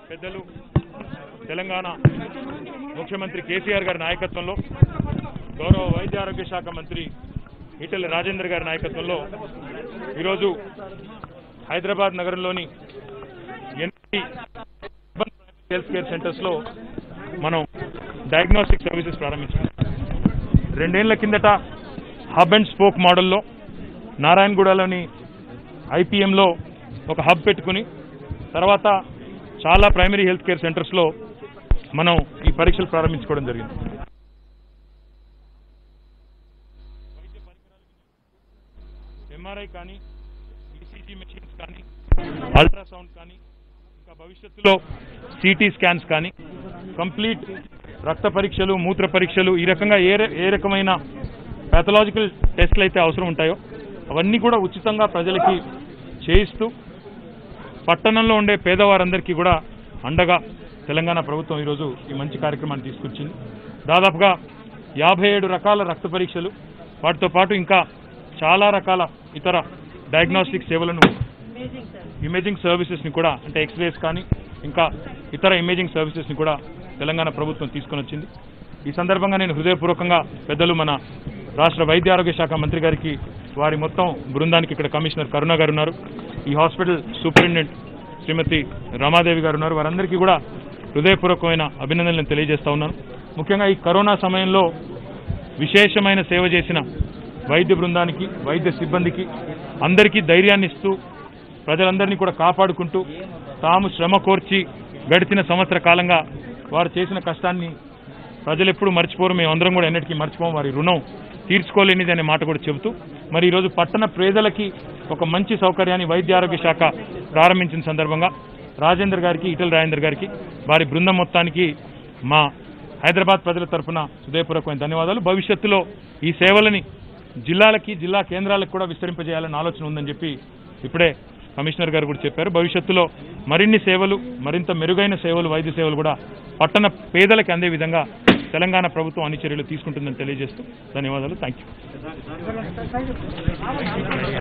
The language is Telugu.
పెద్దలు తెలంగాణ ముఖ్యమంత్రి కేసీఆర్ గారి నాయకత్వంలో గౌరవ వైద్య ఆరోగ్య శాఖ మంత్రి ఈటెల రాజేందర్ గారి నాయకత్వంలో ఈరోజు హైదరాబాద్ నగరంలోని ఎనిమిది urban primary health care centres లో మనం డయాగ్నోస్టిక్ సర్వీసెస్ ప్రారంభించాం రెండేళ్ల కిందట హబ్ అండ్ స్పోక్ మోడల్లో నారాయణగూడలోని ఐపీఎంలో ఒక హబ్ పెట్టుకుని తర్వాత చాలా ప్రైమరీ హెల్త్ కేర్ సెంటర్స్లో మనం ఈ పరీక్షలు ప్రారంభించుకోవడం జరిగింది ఎంఆర్ఐ కానీ ఈసీజీ మెషిన్స్ కానీ అల్ట్రాసౌండ్ కానీ ఇంకా భవిష్యత్తులో సిటీ స్కాన్స్ కానీ కంప్లీట్ రక్త పరీక్షలు మూత్ర పరీక్షలు ఈ రకంగా ఏ ర- ఏ రకమైన పాథలాజికల్ టెస్ట్లు అయితే అవసరం ఉంటాయో అవన్నీ కూడా ఉచితంగా ప్రజలకి చేయిస్తూ పట్టణంలో ఉండే పేదవారందరికీ కూడా అండగా తెలంగాణ ప్రభుత్వం ఈరోజు ఈ మంచి కార్యక్రమాన్ని తీసుకొచ్చింది దాదాపుగా యాభై ఏడు రకాల రక్త పరీక్షలు వాటితో పాటు ఇంకా చాలా రకాల ఇతర డయాగ్నోస్టిక్ సేవలను ఇమేజింగ్ సర్వీసెస్ ని కూడా అంటే ఎక్స్రేస్ కానీ ఇంకా ఇతర ఇమేజింగ్ సర్వీసెస్ ని కూడా తెలంగాణ ప్రభుత్వం తీసుకొని వచ్చింది ఈ సందర్భంగా నేను హృదయపూర్వకంగా పెద్దలు మన రాష్ట్ర వైద్య ఆరోగ్య శాఖ మంత్రి గారికి వారి మొత్తం బృందానికి ఇక్కడ కమిషనర్ కరుణ గారు ఉన్నారు ఈ హాస్పిటల్ సూపరింటెండెంట్ శ్రీమతి రమాదేవి గారు ఉన్నారు వారందరికీ కూడా హృదయపూర్వకమైన అభినందనలు తెలియజేస్తా ఉన్నాను ముఖ్యంగా ఈ కరోనా సమయంలో విశేషమైన సేవ చేసిన వైద్య బృందానికి వైద్య సిబ్బందికి అందరికీ ధైర్యాన్ని ఇస్తూ ప్రజలందరినీ కూడా కాపాడుకుంటూ తాము శ్రమ కోర్చి గడిచిన సంవత్సర కాలంగా వారు చేసిన కష్టాన్ని ప్రజలు ఎప్పుడు మర్చిపోరు మేమందరం కూడా ఎన్నటికీ మర్చిపోం వారి రుణం తీర్చుకోలేనిది అనే మాట కూడా చెబుతూ మరి ఈరోజు పట్టణ పేదలకి ఒక మంచి సౌకర్యాన్ని వైద్య ఆరోగ్య శాఖ ప్రారంభించిన సందర్భంగా రాజేందర్ గారికి ఈటల రాజేందర్ గారికి వారి బృందం మొత్తానికి మా హైదరాబాద్ ప్రజల తరఫున హృదయపూర్వకమైన ధన్యవాదాలు భవిష్యత్తులో ఈ సేవలని జిల్లాలకి జిల్లా కేంద్రాలకు కూడా విస్తరింపజేయాలని ఆలోచన ఉందని చెప్పి ఇప్పుడే కమిషనర్ గారు కూడా చెప్పారు భవిష్యత్తులో మరిన్ని సేవలు మరింత మెరుగైన సేవలు వైద్య సేవలు కూడా పట్టణ పేదలకు అందే విధంగా తెలంగాణ ప్రభుత్వం అన్ని చర్యలు తీసుకుంటుందని తెలియజేస్తూ ధన్యవాదాలు థ్యాంక్ యూ